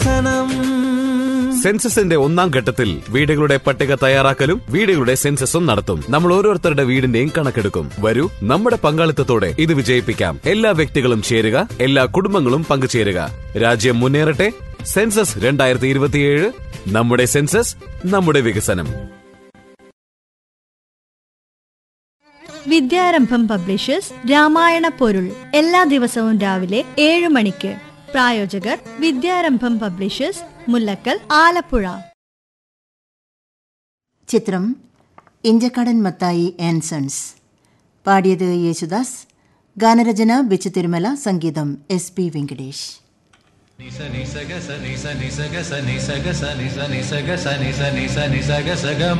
വികസനം സെൻസസിന്റെ ഒന്നാം ഘട്ടത്തിൽ വീടുകളുടെ പട്ടിക തയ്യാറാക്കലും വീടുകളുടെ സെൻസസും നടത്തും നമ്മൾ ഓരോരുത്തരുടെ വീടിന്റെയും കണക്കെടുക്കും വരൂ നമ്മുടെ പങ്കാളിത്തത്തോടെ ഇത് വിജയിപ്പിക്കാം എല്ലാ വ്യക്തികളും ചേരുക എല്ലാ കുടുംബങ്ങളും പങ്കുചേരുക രാജ്യം മുന്നേറട്ടെ സെൻസസ് രണ്ടായിരത്തി ഇരുപത്തിയേഴ് നമ്മുടെ സെൻസസ് നമ്മുടെ വികസനം വിദ്യാരംഭം പബ്ലിഷേഴ്സ് രാമായണ പൊരുൾ എല്ലാ ദിവസവും രാവിലെ ഏഴ് മണിക്ക് പ്രായോജകർ വിദ്യാരംഭം പബ്ലിഷേഴ്സ് മുല്ലക്കൽ ആലപ്പുഴ ചിത്രം ഇഞ്ചക്കടൻ മത്തായി ആൻഡ് സൺസ് പാടിയത് യേശുദാസ് ഗാനരചന ബിച്ചു തിരുമല സംഗീതം എസ് പി വെങ്കടേഷ് నిస నిసగ స నిస నిసగ స నిసగ స నిస నిసగ స నిస నిస నిసగ సగ